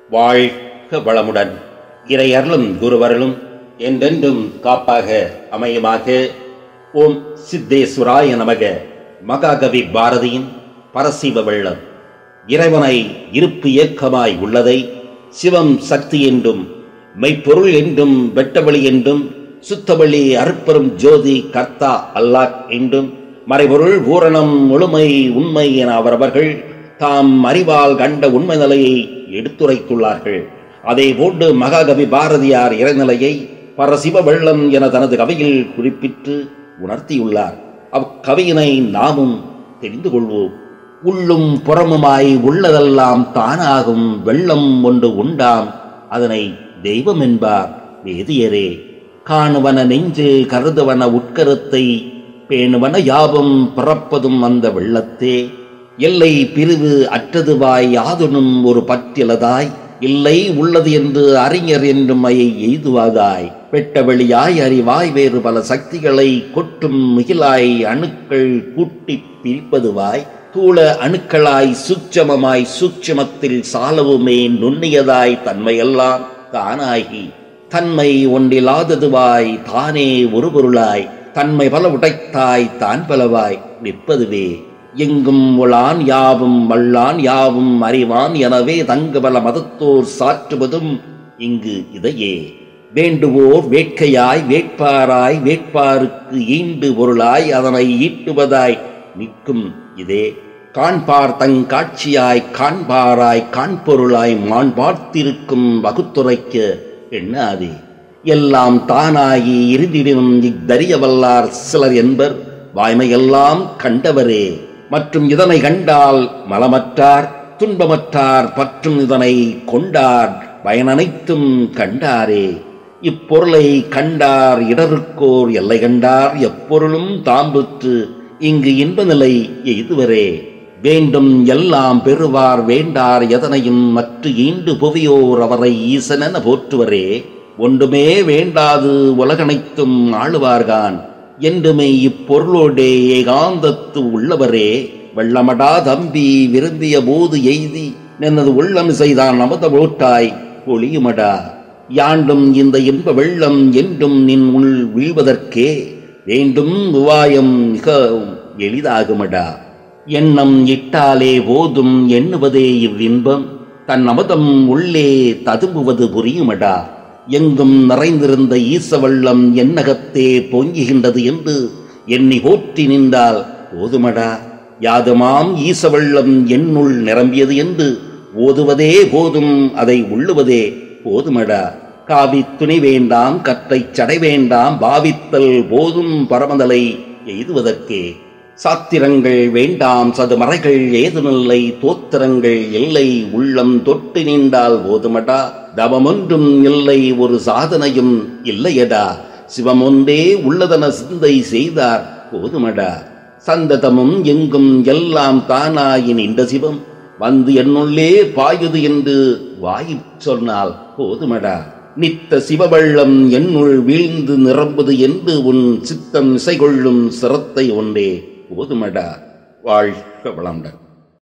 வாழ்க வளமுடன் இறையருளும் குருவருளும் என்றென்றும் காப்பாக அமையுமாக ஓம் சித்தேஸ்வராய நமக மகாகவி பாரதியின் பரசிவ வெள்ளம் இறைவனை இருப்பு இயக்கமாய் உள்ளதை சிவம் சக்தி என்றும் மெய்ப்பொருள் என்றும் வெட்டவெளி என்றும் சுத்தவெளி அருப்பெரும் ஜோதி கர்த்தா அல்லாஹ் என்றும் மறைபொருள் பூரணம் முழுமை உண்மை என அவரவர்கள் தாம் அறிவால் கண்ட உண்மை நிலையை எடுத்துரைத்துள்ளார்கள் அதே போன்று மகாகவி பாரதியார் இறைநிலையை பரசிவ வெள்ளம் என தனது கவியில் குறிப்பிட்டு உணர்த்தியுள்ளார் அக்கவியினை நாமும் தெரிந்து கொள்வோம் உள்ளும் புறமுமாய் உள்ளதெல்லாம் தானாகும் வெள்ளம் ஒன்று உண்டாம் அதனை தெய்வம் என்பார் வேதியரே காணுவன நெஞ்சு கருதுவன உட்கருத்தை பேணுவன யாவும் பிறப்பதும் அந்த வெள்ளத்தே எல்லை பிரிவு அற்றதுவாய் யாதொனும் ஒரு பற்றிலதாய் இல்லை உள்ளது என்று அறிஞர் என்றும் ஐயை எய்துவாதாய் வெட்ட வெளியாய் அறிவாய் வேறு பல சக்திகளை கொட்டும் மிகிலாய் அணுக்கள் கூட்டி பிரிப்பதுவாய் தூள அணுக்களாய் சூட்சமமாய் சூட்சமத்தில் சாலவுமே நுண்ணியதாய் தன்மையெல்லாம் தானாகி தன்மை ஒன்றிலாததுவாய் தானே ஒரு பொருளாய் தன்மை பல உடைத்தாய் தான் பலவாய் நிற்பதுவே எங்கும் உளான் யாவும் வல்லான் யாவும் அறிவான் எனவே தங்கு பல மதத்தோர் சாற்றுவதும் இங்கு இதையே வேண்டுவோர் வேட்கையாய் வேட்பாராய் வேட்பாருக்கு ஈண்டு பொருளாய் அதனை ஈட்டுவதாய் நிற்கும் இதே காண்பார் தங் காட்சியாய் காண்பாராய் காண்பொருளாய் மான் பார்த்திருக்கும் வகுத்துரைக்க எண்ணாதே எல்லாம் தானாகி இருந்திடும் இத்தறிய வல்லார் சிலர் என்பர் வாய்மையெல்லாம் கண்டவரே மற்றும் இதனை கண்டால் மலமற்றார் துன்பமற்றார் பற்றும் இதனை கொண்டார் பயனனைத்தும் கண்டாரே இப்பொருளை கண்டார் இடருக்கோர் எல்லை கண்டார் எப்பொருளும் தாம்புற்று இங்கு இன்ப நிலை எய்துவரே வேண்டும் எல்லாம் பெறுவார் வேண்டார் எதனையும் மற்ற ஈண்டு புவியோர் அவரை ஈசனென போற்றுவரே ஒன்றுமே வேண்டாது உலகனைத்தும் ஆளுவார்கான் என்றுமே இப்பொருளோடே ஏகாந்தத்து உள்ளவரே வெள்ளமடா தம்பி விரும்பிய போது எய்தி நின்னது உள்ளம் செய்தான் அமுத ஓட்டாய் ஒளியுமடா யாண்டும் இந்த இன்ப வெள்ளம் என்றும் நின் உள் வீழ்வதற்கே வேண்டும் உபாயம் மிக எளிதாகுமடா எண்ணம் இட்டாலே போதும் எண்ணுவதே இவ்வின்பம் தன் அமுதம் உள்ளே ததும்புவது புரியுமடா எங்கும் நிறைந்திருந்த ஈசவள்ளம் என்னகத்தே பொங்குகின்றது என்று எண்ணி போற்றி நின்றால் போதுமடா யாதுமாம் ஈசவள்ளம் என்னுள் நிரம்பியது என்று ஓதுவதே போதும் அதை உள்ளுவதே போதுமடா காவி துணி வேண்டாம் கற்றைச் சடை வேண்டாம் பாவித்தல் போதும் பரமதலை எய்துவதற்கே சாத்திரங்கள் வேண்டாம் சதுமறைகள் ஏதுமில்லை தோத்திரங்கள் இல்லை உள்ளம் தொட்டு நீண்டால் போதுமடா தவமொன்றும் இல்லை ஒரு சாதனையும் இல்லையடா சிவமொன்றே உள்ளதன சிந்தை செய்தார் போதுமடா சந்ததமும் எங்கும் எல்லாம் தானாயின் இந்த சிவம் வந்து என்னுள்ளே பாயுது என்று வாய் சொன்னால் போதுமடா நித்த சிவவள்ளம் என்னுள் வீழ்ந்து நிரம்புது என்று உன் சித்தம் இசை கொள்ளும் சிரத்தை ஒன்றே போதுமடா வாழ்க வளமுடன்